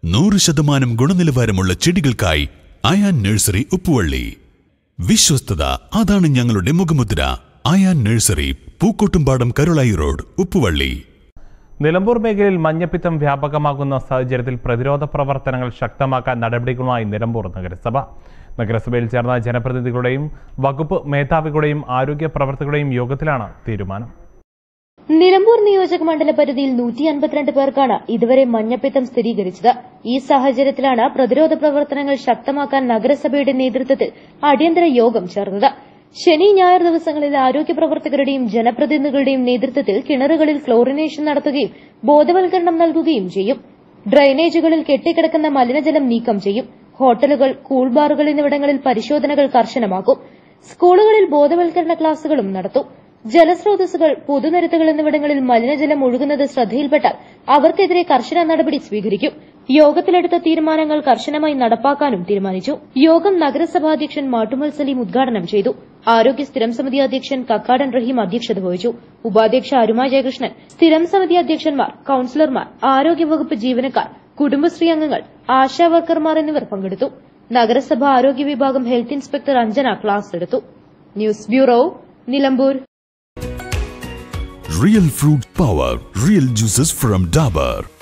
നൂറ് ശതമാനം ഗുണനിലവാരമുള്ള ചെടികൾക്കായി അയാൻ നഴ്സറി ഉപ്പുവള്ളി വിശ്വസ്തത അതാണ് ഞങ്ങളുടെ മുഖമുദ്ര അയാൻ നഴ്സറി പൂക്കോട്ടുംപാടം കരുളായി റോഡ് ഉപ്പുവള്ളി നിലമ്പൂർ മേഖലയിൽ മഞ്ഞപ്പിത്തം വ്യാപകമാകുന്ന സാഹചര്യത്തിൽ പ്രതിരോധ പ്രവർത്തനങ്ങൾ ശക്തമാക്കാൻ നടപടികളുമായി നിലമ്പൂർ നഗരസഭ നഗരസഭയിൽ ചേർന്ന ജനപ്രതിനിധികളുടെയും വകുപ്പ് മേധാവികളുടെയും ആരോഗ്യ പ്രവർത്തകരുടെയും യോഗത്തിലാണ് തീരുമാനം നിലമ്പൂർ നിയോജക മണ്ഡല പരിധിയിൽ നൂറ്റി അൻപത്തിരണ്ട് പേർക്കാണ് ഇതുവരെ മഞ്ഞപ്പിത്തം സ്ഥിരീകരിച്ചത് ഈ സാഹചര്യത്തിലാണ് പ്രതിരോധ പ്രവർത്തനങ്ങൾ ശക്തമാക്കാൻ നഗരസഭയുടെ നേതൃത്വത്തിൽ അടിയന്തര യോഗം ചേർന്നത് ശനി ഞായർ ദിവസങ്ങളിൽ ആരോഗ്യ പ്രവർത്തകരുടെയും ജനപ്രതിനിധികളുടെയും നേതൃത്വത്തിൽ കിണറുകളിൽ ക്ലോറിനേഷൻ നടത്തുകയും ബോധവൽക്കരണം നൽകുകയും ചെയ്യും ഡ്രൈനേജുകളിൽ കെട്ടിക്കിടക്കുന്ന മലിനജലം നീക്കം ചെയ്യും ഹോട്ടലുകൾ കൂൾ ബാറുകൾ എന്നിവിടങ്ങളിൽ പരിശോധനകൾ കർശനമാക്കും സ്കൂളുകളിൽ ബോധവൽക്കരണ ക്ലാസുകളും നടത്തും ജലസ്രോതസ്സുകൾ പൊതുനിരത്തുകൾ എന്നിവിടങ്ങളിൽ മലിനജലം ഒഴുകുന്നത് ശ്രദ്ധയിൽപ്പെട്ടാൽ അവർക്കെതിരെ കർശന നടപടി സ്വീകരിക്കും യോഗത്തിലെടുത്ത തീരുമാനങ്ങൾ കർശനമായി നടപ്പാക്കാനും തീരുമാനിച്ചു യോഗം നഗരസഭാ അധ്യക്ഷൻ മാട്ടുമൽ സലീം ഉദ്ഘാടനം ചെയ്തു ആരോഗ്യ സ്ഥിരം സമിതി അധ്യക്ഷൻ കക്കാടൻ റഹീം അധ്യക്ഷത വഹിച്ചു ഉപാധ്യക്ഷ അരുമ ജയകൃഷ്ണൻ സ്ഥിരം സമിതി അധ്യക്ഷന്മാർ കൌൺസിലർമാർ ആരോഗ്യവകുപ്പ് ജീവനക്കാർ കുടുംബശ്രീ അംഗങ്ങൾ ആശാ വർക്കർമാർ എന്നിവർ പങ്കെടുത്തു നഗരസഭ ആരോഗ്യ വിഭാഗം ഹെൽത്ത് ഇൻസ്പെക്ടർ അഞ്ജന ക്ലാസ് എടുത്തു news bureau Nilambur real fruit power real juices from Dabur